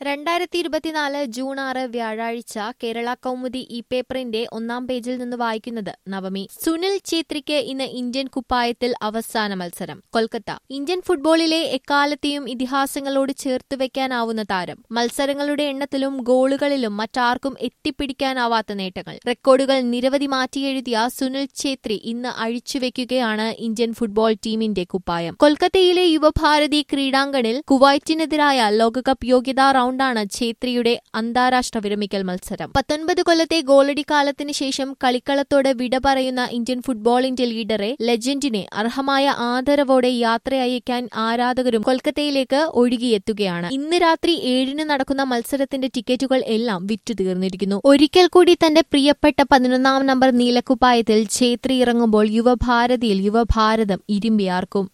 രണ്ടായിരത്തി ഇരുപത്തിനാല് ജൂൺ ആറ് വ്യാഴാഴ്ച കേരള കൗമുദി ഈ പേപ്പറിന്റെ ഒന്നാം പേജിൽ നിന്ന് വായിക്കുന്നത് നവമി സുനിൽ ഛേത്രിക്ക് ഇന്ന് ഇന്ത്യൻ കുപ്പായത്തിൽ അവസാന മത്സരം കൊൽക്കത്ത ഇന്ത്യൻ ഫുട്ബോളിലെ എക്കാലത്തെയും ഇതിഹാസങ്ങളോട് ചേർത്ത് വെക്കാനാവുന്ന താരം മത്സരങ്ങളുടെ എണ്ണത്തിലും ഗോളുകളിലും മറ്റാർക്കും എത്തിപ്പിടിക്കാനാവാത്ത നേട്ടങ്ങൾ റെക്കോർഡുകൾ നിരവധി മാറ്റിയെഴുതിയ സുനിൽ ഛേത്രി ഇന്ന് അഴിച്ചുവെക്കുകയാണ് ഇന്ത്യൻ ഫുട്ബോൾ ടീമിന്റെ കുപ്പായം കൊൽക്കത്തയിലെ യുവഭാരതി ക്രീഡാങ്കണിൽ കുവൈറ്റിനെതിരായ ലോകകപ്പ് യോഗ്യതാ റൌണ്ടാണ് ഛേത്രിയുടെ അന്താരാഷ്ട്ര വിരമിക്കൽ മത്സരം പത്തൊൻപത് കൊല്ലത്തെ ഗോളടി കാലത്തിന് ശേഷം കളിക്കളത്തോട് വിട പറയുന്ന ഇന്ത്യൻ ഫുട്ബോളിന്റെ ലീഡറെ ലെജൻഡിനെ അർഹമായ ആദരവോടെ യാത്രയയക്കാൻ ആരാധകരും കൊൽക്കത്തയിലേക്ക് ഒഴുകിയെത്തുകയാണ് ഇന്ന് രാത്രി ഏഴിന് നടക്കുന്ന മത്സരത്തിന്റെ ടിക്കറ്റുകൾ എല്ലാം വിറ്റുതീർന്നിരിക്കുന്നു ഒരിക്കൽ കൂടി തന്റെ പ്രിയപ്പെട്ട പതിനൊന്നാം നമ്പർ നീലക്കുപ്പായത്തിൽ ഛേത്രി ഇറങ്ങുമ്പോൾ യുവഭാരതിയിൽ യുവഭാരതം ഇരുമ്പിയാർക്കും